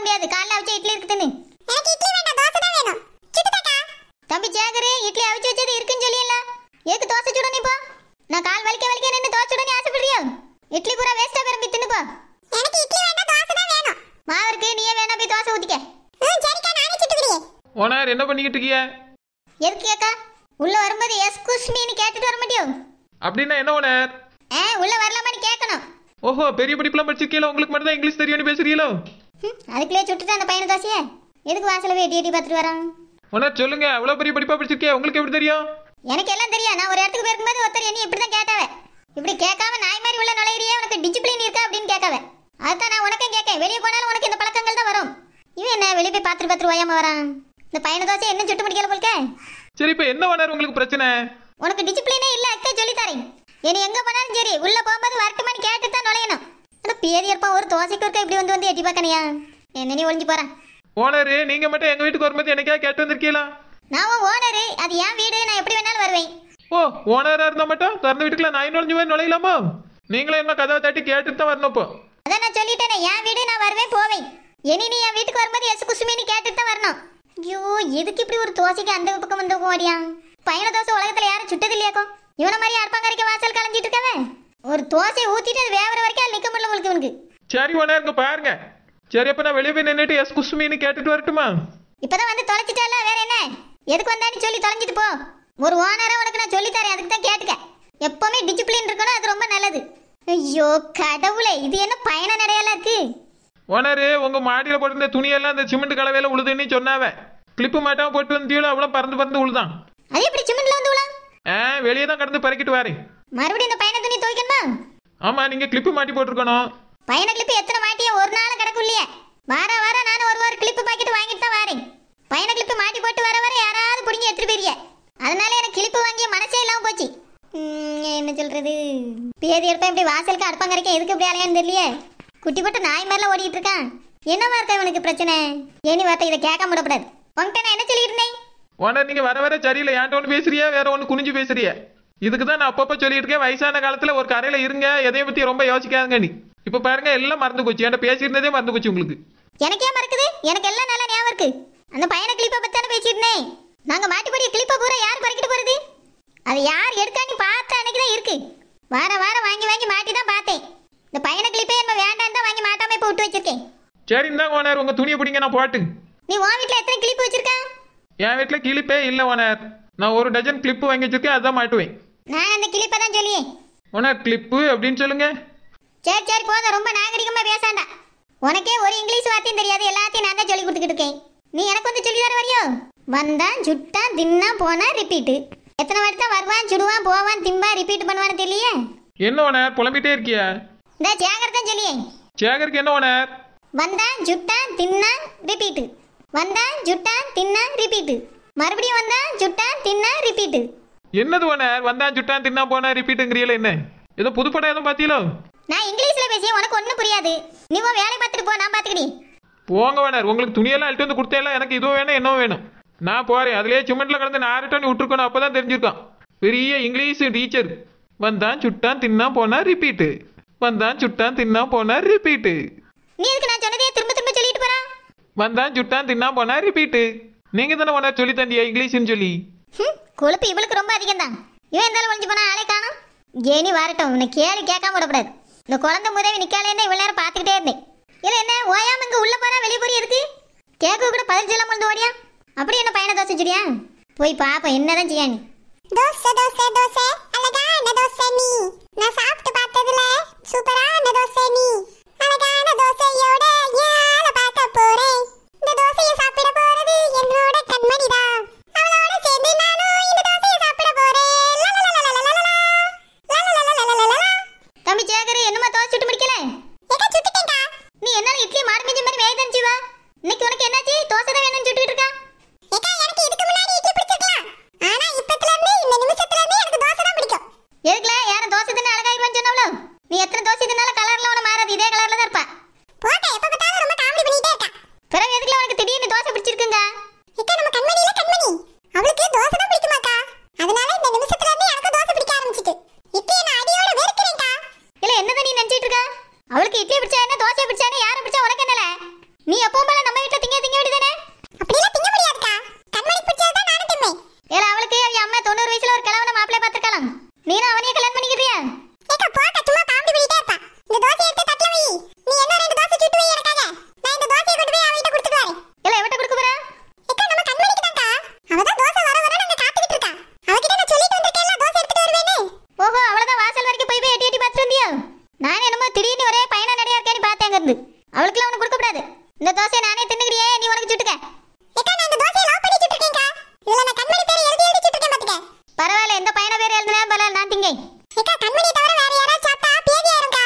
முடியாது காலைல அவிச்ச இட்லி இருக்குதுன்னு எனக்கு இட்லி வேண்டாம் தோசை தான் வேணும் சுட்டுதாக்கா தம்பி சேகரு இட்லி அவிச்சு வச்சது இருக்குன்னு சொல்லியல எதுக்கு தோசை சுடணும் இப்போ நான் கால் வலிக்க வலிக்க நின்று தோசை சுடணும் ஆசைப்படுறியோ இட்லி பூரா வேஸ்டா பெரும் தின்னு போ எனக்கு இட்லி வேண்டாம் தோசை தான் வேணும் மாவு இருக்கு நீயே வேணா போய் தோசை ஊத்திக்க ம் சரிக்கா நானே சுட்டுக்கிறேன் ஓனர் என்ன பண்ணிக்கிட்டு இருக்கீங்க எதுக்கு கேக்கா உள்ள வரும்போது எஸ்கூஸ் மீன்னு கேட்டுட்டு வர மாட்டியோ அப்படின்னா என்ன ஓனர் ஆ உள்ள வரலாமான்னு கேட்கணும் ஓஹோ பெரிய படிப்புலாம் படிச்சிருக்கீங்களா உங்களுக்கு மட்டும் தான் இங்கிலீஷ் தெரியும்னு பேசுறீங்களோ ஹம், அதுக்குள்ளே சுட்டுட்டு அந்த பையனை தோசையே எதுக்கு வாசல போய் எட்டி எட்டி பார்த்துட்டு வரான் ஓனர் சொல்லுங்க அவ்வளோ பெரிய படிப்பா படிச்சிருக்கே உங்களுக்கு எப்படி தெரியும் எனக்கு எல்லாம் தெரியும் நான் ஒரு இடத்துக்கு போயிருக்கும்போது ஒருத்தர் என்ன இப்படி தான் கேட்டாவ இப்படி கேட்காம நாய் மாதிரி உள்ள நுழையிறியே உனக்கு டிசிப்ளின் இருக்கா அப்படின்னு கேட்காவ அதுதான் நான் உனக்கும் கேட்கேன் வெளியே போனாலும் உனக்கு இந்த பழக்கங்கள் தான் வரும் இவன் என்ன வெளியே போய் பார்த்துட்டு பார்த்துட்டு ஓயாம வரான் இந்த பையனை தோசை என்ன சுட்டு முடிக்கல போல்க சரி இப்போ என்ன ஓனர் உங்களுக்கு பிரச்சனை உனக்கு டிசிப்ளினே இல்ல அக்கா சொல்லி தரேன் இனி எங்க போனாலும் சரி உள்ள போகும்போது வரட்டுமான்னு கேட்டு தான் நுழையணும் ஆனா பேதி இருப்பா ஒரு தோசைக்கு இருக்க இப்படி வந்து வந்து எட்டி பார்க்கணியா என்ன நீ ஒளிஞ்சு போறேன் ஓனரு நீங்க மட்டும் எங்க வீட்டுக்கு வரும்போது எனக்கா கேட்டு வந்திருக்கீங்களா நான் உன் ஓனரு அது என் வீடு நான் எப்படி வேணாலும் வருவேன் ஓ ஓனரா இருந்தா மட்டும் திறந்த வீட்டுக்குள்ள நான் நுழைஞ்சு போய் நுழையலாமா நீங்களும் என்ன கதவை தட்டி கேட்டுட்டு தான் வரணும் இப்போ அதான் நான் சொல்லிட்டேனே என் வீடு நான் வருவேன் போவேன் இனி நீ என் வீட்டுக்கு வரும்போது எஸ் குசுமின்னு கேட்டுட்டு தான் வரணும் ஐயோ எதுக்கு இப்படி ஒரு தோசைக்கு அந்த பக்கம் வந்து ஓடியா பையன தோசை உலகத்துல யாரும் சுட்டது இல்லையாக்கும் இவன மாதிரி அடுப்பாங்கரைக்க வாசல் கலைஞ்சிட்டு இருக்கவே ஒரு தோசையை ஊத்திட்டு அது வேவற வரைக்கும் அது நிக்க முடியல உங்களுக்கு இவனுக்கு சரி ஓனர் இங்க பாருங்க சரி அப்ப நான் வெளியே போய் நின்றுட்டு எஸ் குசுமின்னு கேட்டுட்டு வரட்டுமா இப்பதான் வந்து தொலைச்சிட்டால வேற என்ன எதுக்கு வந்தான்னு சொல்லி தொலைஞ்சிட்டு போ ஒரு ஓனரா உனக்கு நான் சொல்லி தரேன் அதுக்கு தான் கேட்டுக்க எப்பவுமே டிசிப்ளின் இருக்கணும் அது ரொம்ப நல்லது ஐயோ கடவுளே இது என்ன பயண நடையெல்லாம் இருக்கு ஓனரு உங்க மாடியில போட்டிருந்த துணியெல்லாம் இந்த சிமெண்ட் கலவையில உழுதுன்னு சொன்னாவ கிளிப்பு மாட்டாம போட்டு வந்தீங்களோ அவ்வளோ பறந்து பறந்து உழுதான் அது எப்படி சிமெண்ட்ல வந்து விழா ஆ வெளியே தான் கடந்து பறக்கிட்டு வரேன் மறுபடியும் இந்த பையனை துணி துவைக்கணுமா ஆமா நீங்க கிளிப்பு மாட்டி போட்டிருக்கணும் பையனை கிளிப்பு எத்தனை மாட்டிய ஒரு நாள் கிடக்கும் இல்லையா வார வாரம் நானும் ஒரு வாரம் கிளிப்பு பாக்கெட் வாங்கிட்டு தான் வரேன் பையனை கிளிப்பு மாட்டி போட்டு வர வர யாராவது பிடிங்கி எடுத்துட்டு போயிருக்க அதனால எனக்கு கிளிப்பு வாங்கிய மனசே இல்லாம போச்சு ம், என்ன சொல்றது பேதி எடுப்பேன் இப்படி வாசலுக்கு அடுப்பாங்கரைக்க எதுக்கு இப்படி அலையான்னு தெரியலையே குட்டி போட்டு நாய் மாதிரிலாம் ஓடிட்டு இருக்கான் என்னவா இருக்கா இவனுக்கு பிரச்சனை ஏனி வார்த்தை இதை கேட்க விடக்கூடாது உன்கிட்ட நான் என்ன சொல்லிட்டு இருந்தேன் ஓனர் நீங்க வர வர சரியில்லை என்கிட்ட ஒன்று பேசுறியா வேற ஒன்று குனிஞ்சு பேசுறியா இதுக்கு தான் நான் அப்பப்போ சொல்லிட்டு இருக்கேன் வயசான காலத்துல ஒரு கரையில இருங்க எதையும் பத்தி ரொம்ப யோசிக்காதுங்க நீ இப்போ பாருங்க எல்லாம் மறந்து போச்சு என்கிட்ட பேசியிருந்ததே மறந்து போச்சு உங்களுக்கு எனக்கே மறக்குது எனக்கு எல்லாம் நல்லா ஞாபகம் இருக்கு அந்த பையனை கிளிப்பை பத்தி தானே பேசிட்டு இருந்தேன் நாங்க மாட்டிப்படி கிளிப்பை பூரா யார் பறிக்கிட்டு போறது அது யார் எடுக்கான்னு பார்த்த அன்னைக்கு தான் இருக்கு வார வாரம் வாங்கி வாங்கி மாட்டி தான் பார்த்தேன் இந்த பையனை கிளிப்பே என்ன வேண்டாம் தான் வாங்கி மாட்டாம இப்போ விட்டு வச்சிருக்கேன் சரி இந்தாங்க ஓனர் உங்க துணியை பிடிங்க நான் போட்டு நீ உன் வீட்டில் எத்தனை கிளிப்பு வச்சிருக்க என் வீட்டில் கிளிப்பே இல்லை ஓனர் நான் ஒரு டஜன் கிளிப்பு வாங்கி வச்சிருக்கேன் அதான் மாட்டுவேன் நான் அந்த கிளிப்பை தான் சொல்லியே ஓனர் கிளிப்பு அப்படின்னு சொல்லுங்க சரி சரி போதும் ரொம்ப நாகரிகமா பேசாண்டா உனக்கே ஒரு இங்கிலீஷ் வார்த்தையும் தெரியாது எல்லாத்தையும் நான் தான் சொல்லி கொடுத்துக்கிட்டு இருக்கேன் நீ எனக்கு வந்து சொல்லி தர வரையோ வந்தான் சுட்டான் தின்னான் போனா ரிப்பீட்டு எத்தனை வாட்டி தான் வருவான் சுடுவான் போவான் திம்பா ரிப்பீட் பண்ணுவான்னு தெரியலையே என்ன ஓனர் புலம்பிட்டே இருக்கியா இந்த சேகர் தான் சொல்லியே சேகருக்கு என்ன ஓனர் வந்தான் சுட்டான் தின்னான் ரிப்பீட்டு வந்தான் சுட்டான் தின்னான் ரிப்பீட்டு மறுபடியும் வந்தான் சுட்டான் தின்னான் ரிப்பீட்டு என்னது ஓனர் வந்தான் சுட்டான் தின்னா போனா ரிப்பீட்டுங்கிறீல என்ன ஏதோ புது படம் எதுவும் பார்த்தீங்களோ நான் இங்கிலீஷ்ல பேசி உனக்கு ஒன்றும் புரியாது நீ உன் வேலை பார்த்துட்டு போ நான் பார்த்துக்கிடி போங்க ஓனர் உங்களுக்கு துணியெல்லாம் அழிட்டு வந்து கொடுத்தேல எனக்கு இதுவும் வேணும் என்னவும் வேணும் நான் போறேன் அதுலயே சிமெண்ட்ல கடந்து நாரட்டோன்னு விட்டுருக்கணும் அப்பதான் தெரிஞ்சிருக்கான் பெரிய இங்கிலீஷ் டீச்சர் வந்தான் சுட்டான் தின்னா போனா ரிப்பீட்டு வந்தான் சுட்டான் தின்னா போனா ரிப்பீட்டு நீ எதுக்கு நான் சொன்னதே திரும்ப திரும்ப சொல்லிட்டு போறா வந்தான் சுட்டான் தின்னா போனா ரிப்பீட்டு நீங்க தானே ஓனர் சொல்லி தந்தியா இங்கிலீஷ்னு சொல்லி ஹம், கொழுப்பு இவளுக்கு ரொம்ப அதிகம் தான் இவன் இருந்தாலும் ஒழிஞ்சு போனா ஆளே காணும் ஏனி வரட்டும் உன்னை கேள்வி கேட்காம விடக்கூடாது இந்த குழந்தை முதவி நிக்காலேன்னு இவ்வளவு நேரம் பார்த்துக்கிட்டே இருந்தேன் இல்லை என்ன ஓயாம இங்க உள்ள போறா வெளியே போறி எதுக்கு கேட்க கூட பதில் சொல்ல முடியாது ஓடியா அப்படி என்ன பையனை தோசை சுடியா போய் பாப்போம் என்னதான் செய்யா நீ தோசை தோசை தோசை அழகான தோசை நீ நான் சாப்பிட்டு பார்த்ததுல சூப்பரான தோசை நீ அழகான தோசையோட யார பார்க்க போறேன் இந்த தோசையை சாப்பிட போறது என்னோட கண்மணி தான் அவளோட சேர்ந்து நானும் இந்த தோசையை சாப்பிட போறேன் லலலலலலலலா. லலலலலலலலா. தம்பி சேகர் என்னமா தோசை சுட்டு முடிக்கல ஏக்கா சுட்டுட்டேன்க்கா. நீ என்னால இட்லி மாடு மிஞ்ச மாதிரி வேக தந்துச்சு வா இன்னைக்கு உனக்கு என்னாச்சு தோசை தான் வேணும்னு சுட்டுட்டு இருக்கா ஏக்கா, எனக்கு இதுக்கு முன்னாடி இட்லி பிடிச்சிருக்கலாம். ஆனா இப்பத்துல இருந்து, இந்த நிமிஷத்துல இருந்து எனக்கு தோசை தான் பிடிக்கும். எதுக்குல யாரும் தோசை தின்னு அழகாயிருவான்னு சொன்னவளோ நீ எத்தனை தோசை தின்னாலும் கலர்ல உன மாறாது இதே கலர்ல தான் இருப்பா போக்கா, எப்ப பார்த்தாலும் ரொம்ப காமெடி பண்ணிட்டே இருக்கா. பிறகு எதுக்குல உனக்கு திடீர்னு தோசை பிடிச்சிருக்குங்க ஏக்கா, நம்ம கண்மணியில கண்மணி. அவளுக்கு தோசை தான் பிடிக்குமாக்கா? அதனால இந்த நிமிஷத்துல இருந்து எனக்கும் தோசை பிடிக்க ஆரம்பிச்சிட்டு. இட்லியை நான் அடியோட வெறுக்கிறேன்க்கா. இல்ல என்னதான் நீ நினைச்சிட்டு இருக்கா அவளுக்கு இட்லி பிடிச்சா என்ன தோசை பிடிச்சா என்ன யாரை பிடிச்சா உனக்கு என்னல நீ எப்பவும் போல நம்ம வீட்டுல திங்க திங்க வேண்டியதானே அப்படிலாம் திங்க முடியாதுக்கா கண்மணி பிடிச்சது தான் நானும் திம்பேன் ஏல அவளுக்கு அவ அம்மா தொண்ணூறு வயசுல ஒரு கிழவன மாப்பிள்ளை பார்த்திருக்கலாம் நீனும் அவனையே கல்யாணம் பண்ணிக்கிறியா ஏக்கா போக்கா சும்மா காமெடி பண்ணிட்டே இருப்பா இந்த தோசையை எடுத்து தட்டுல வை நீ என்ன ரெண்டு தோசை சுட்டு வை எனக்காக நான் இந்த தோசையை கொண்டு போய் அவகிட்ட கொடுத்துட்டு வரேன் ஏல எவட்ட கொடுக்க போறா ஏக்கா நம்ம கண்மணிக்கு தான்க்கா அவ தான் தோசை வர வர நாங்க காத்துக்கிட்டு இருக்கா அவகிட்ட நான் சொல்லிட்டு வந்திருக்கேன்ல தோசை எடுத்துட்டு வருவேன்னு ஓஹோ அவ்வளவுதான் வாசல் வரைக்கும் போய் போய் எட்டி எட்டி பார்த்துட்டு வந்தியா நான் என்னமோ திடீர்னு ஒரே பையனா நடையா இருக்கேன்னு பார்த்தேன் அங்க இருந்து அவளுக்குலாம் உனக்கு கொடுக்க கூடாது இந்த தோசையை நானே தின்னுக்கிறியே நீ உனக்கு சுட்டுக்க ஏக்கா நான் இந்த தோசையை லவ் பண்ணி சுட்டுருக்கேன்க்கா இதுல நான் கண்மணி பேரை எழுதி எழுதி சுட்டுருக்கேன் பாத்துக்க பரவாயில்ல எந்த பையனை பேர் எழுதுனா பரவாயில்ல நான் திங்கேன் ஏக்கா கண்மணி தவிர வேற யாராவது சாப்பிட்டா பேதி ஆயிரும்க்கா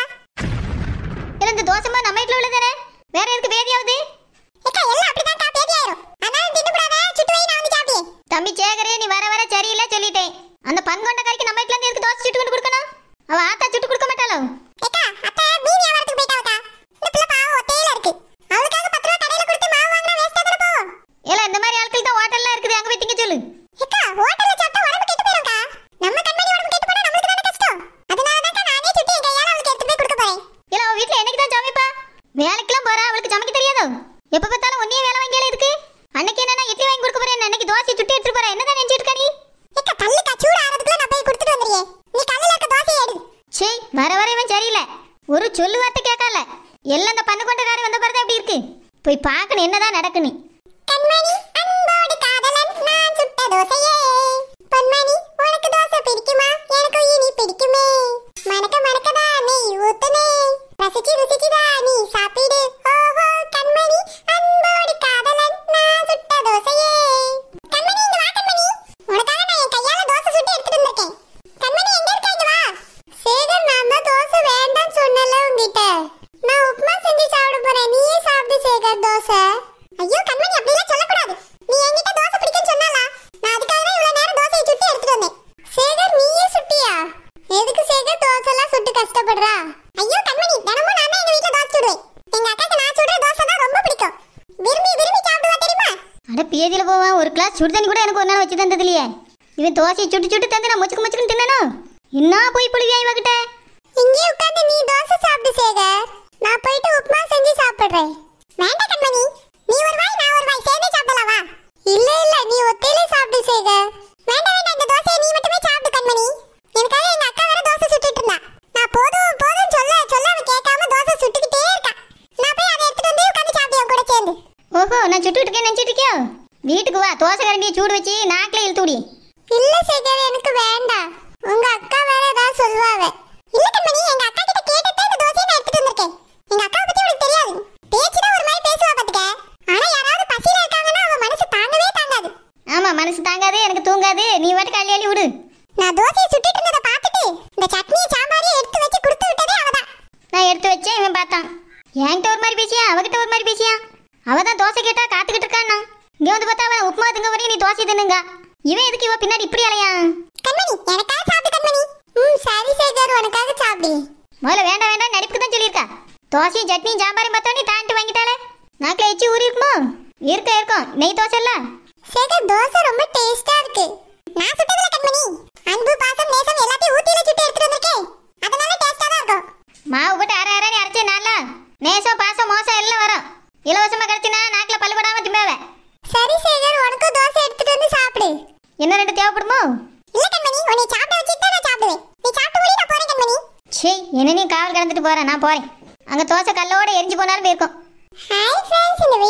இல்ல இந்த தோசை நம்ம வீட்டுல உள்ளதானே வேற எதுக்கு பேதியாவது ஏக்கா எல்லாம் அப்படிதான்க்கா பேதி ஆயிரும் அதனால தின்னு கூடாத சுட்டு வை நான் வந்து சாப்பிடுவேன் தம்பி சேகரே நீ வர வர சரியில்லை சொல்லிட்டேன் அந்த பன்கொண்ட கறிக்கு நம்ம வீட்டுல இருந்து எதுக்கு தோசை சுட்டு கொண்டு கொடுக்கணும் அவ ஆத்தா சுட்டு கொடுக்க மாட்டாளோ ஏக்கா அத்தை மீன் வியாபாரத்துக்கு போயிட்டாவக்கா இந்த பிள்ளை பாவம் ஒத்தையில இருக்கு அவளுக்காக பத்து ரூபா கடையில கொடுத்து மாவு வாங்கினா வேஸ்டா தானே போகும் ஏல இந்த மாதிரி ஆட்கள் தான் ஹோட்டல்லாம் இருக்குது அங்க போய் திங்க சொல்லு ஏக்கா ஹோட்டல்ல சாப்பிட்டா உடம்பு கெட்டு போயிரும்க்கா நம்ம கண்மணி உடம்பு கெட்டு போனா நம்மளுக்கு தானே கஷ்டம் அதனால தான்க்கா நானே சுட்டு என் கையால அவளுக்கு எடுத்து போய் கொடுக்க போறேன் இல்ல அவ வீட்டுல என்னைக்கு தான் சமைப்பா வேலைக்கெல்லாம் போறா அவளுக்கு சமைக்க தெரியாதோ எப்ப பார்த்தாலும் ஒன்னே வேலை வாங்கியால இருக்கு அன்னைக்கு என்னன்னா இட்லி வாங்கி கொடுக்க போறேன் அன்னைக்கு தோசை சுட்டு எடுத்துட்டு போறேன் என்னதான் நினைச்சிட்டு இருக்கா நீ ஏக்கா தள்ளுக்கா சூடு ஆறதுக்குள்ள நான் போய் கொடுத்துட்டு வந்துறியே நீ கல்லுல இருக்க தோசையை எடு சே வர வர இவன் சரியில்லை ஒரு சொல்லு வார்த்தை கேட்கல எல்லாம் அந்த பண்ணு கொண்டக்காரி வந்த பிறகு எப்படி இருக்கு போய் பார்க்கணும் என்னதான் நடக்குன்னு கண்மணி அன்போடு காதலன் நான் சுட்ட தோசையே பொன்மணி உனக்கு தோசை பிடிக்குமா எனக்கு இனி பிடிக்குமே மணக்க மணக்கதா நெய் ஊத்துனே ரசிச்சு ருசிச்சுதா நீ சாப்பிடு ஓஹோ கண்மணி அன்போடு காதலன் நான் சுட்ட தோசையே கண்மணி இங்க வா கண்மணி உனக்காக நான் என் கையால தோசை சுட்டு எடுத்துட்டு வந்திருக்கேன் கண்மணி எங்க இருக்க இங்க வா சேகர் நான் தான் தோசை வேண்டாம் சொன்னல உங்ககிட்ட நான் உப்புமா செஞ்சு சாப்பிட போறேன் நீயே சாப்பிடு சேகர் தோசை ஐயோ கண்மணி அப்படிலாம் சொல்லக்கூடாது நீ என்கிட்ட தோசை பிடிக்கும்னு சொன்னாலா நான் அதுக்காக தான் இவ்வளவு நேரம் தோசையை சுட்டு எடுத்துட்டு வந்தேன் சேகர் நீயே சுட்டியா எதுக்கு சேகர் தோசை எல்லாம் சுட்டு கஷ்டப்படுறா ஐயோ கண்மணி தினமும் நான் தான் எங்க வீட்ல தோசை சுடுவேன் எங்க அக்காக்கு நான் சுடுற தோசை தான் ரொம்ப பிடிக்கும் விரும்பி விரும்பி சாப்பிடுவா தெரியுமா அட பேதியில போவான் ஒரு கிளாஸ் சுடு தண்ணி கூட எனக்கு ஒரு நாள் வச்சு தந்தது இல்லையே இவன் தோசையை சுட்டு சுட்டு தந்து நான் முச்சுக்கு முச்சுக்குன்னு தின்னணும் என்ன போய் புழுவியா இவகிட்ட இங்கே உட்கார்ந்து நீ தோசை சாப்பிடு சேகர் நான் போயிட்டு உப்புமா செஞ்சு சாப்பிடுறேன் வேண்டாம் கண்மணி நீ ஒரு வாய் நான் ஒரு வாய் சேர்ந்தே சாப்பிடலாம் வா இல்ல இல்ல நீ ஒத்தையிலே சாப்பிடு சேகர் வேண்டாம் வேண்டாம் இந்த தோசையை நீ மட்டுமே சாப்பிடு கண்மணி எனக்காக எங்க அக்கா வேற தோசை சுட்டுட்டு இருந்தா நான் போதும் போதும் சொல்ல சொல்ல அவ கேட்காம தோசை சுட்டுக்கிட்டே இருக்கா நான் போய் அதை எடுத்துட்டு வந்து உட்கார்ந்து சாப்பிடுவேன் கூட சேர்ந்து ஓஹோ நான் சுட்டுட்டு இருக்கேன் நினைச்சிட்டு இருக்கியோ வீட்டுக்கு வா தோசை கரண்டியை சூடு வச்சு நாக்கில் இழுத்து விடி இல்ல சேகர் எனக்கு வேண்டாம் உங்க அக்கா வேற ஏதாவது சொல்லுவாவ இல்ல கண்மணி எங்க அக்கா கிட்ட கேட்டுட்டு இந்த தோசையை நான் எடுத்துட்டு வந்திருக்கேன் எங்க அக்காவை பத்தி உனக்கு தெரியாது பேச்சுதான் ஒரு மாதிரி பேசுவா பாத்துக்க ஆனா யாராவது பசியில இருக்காங்கன்னா அவ மனசு தாங்கவே தாங்காது ஆமா மனசு தாங்காது எனக்கு தூங்காது நீ வாட்டுக்கு அள்ளி அள்ளி விடு நான் தோசையை சுட்டுட்டு இருந்ததை பார்த்துட்டு இந்த சட்னி சாம்பாரையும் எடுத்து வச்சு கொடுத்து விட்டதே அவதான் நான் எடுத்து வச்சேன் இவன் பார்த்தான் என்கிட்ட ஒரு மாதிரி பேசியா அவகிட்ட ஒரு மாதிரி பேசியா அவ தான் தோசை கேட்டா காத்துக்கிட்டு இருக்கான்னா இங்க வந்து பார்த்தா அவன் உப்புமா திங்க வரையும் நீ தோசை தின்னுங்க இவன் எதுக்கு இவ பின்னாடி இப்படி அலையா கண்மணி எனக்காக சாப்பிடு கண்மணி ம் சரி சேகர் உனக்காக சாப்பிடு முதல்ல வேண்டாம் வேண்டாம் நடிப்புக்கு தான் சொல்லியிருக்கா தோசையும் சட்னியும் சாம்பாரையும் பார்த்தோன்னே தாண்டி வாங்கிட்டாலே நாக்கில் எச்சி ஊறி இருக்குமோ இருக்க இருக்கும் நெய் தோசை இல்ல சேகர் தோசை ரொம்ப டேஸ்டா இருக்கு நான் சுட்டதுல கண்மணி அன்பு பாசம் நேசம் எல்லாத்தையும் ஊத்தியில சுட்டு எடுத்துட்டு வந்திருக்கேன் அதனால டேஸ்டா தான் இருக்கும் மாவு போட்டு அரை அரைன்னு அரைச்சே நல்லா நேசம் பாசம் மோசம் எல்லாம் வரும் இலவசமா கிடைச்சினா நாக்கில் பல்லுபடாம திம்பாவே சரி சேகர் உனக்கு தோசை எடுத்துட்டு வந்து சாப்பிடு என்ன ரெண்டு தேவைப்படுமோ இல்ல கண்மணி உன்னை சாப்பிட வச்சுட்டு தான் நான் சாப்பிடுவேன் நீ சாப்பிட்டு முடி நான் போறேன் கண்மணி சே என்ன நீ காவல் கிடந்துட்டு போறேன் நான் போறேன் அங்க தோசை கல்லோட எரிஞ்சு போனாலும் போயிருக்கும் ஹாய் ஃப்ரெண்ட்ஸ் இந்த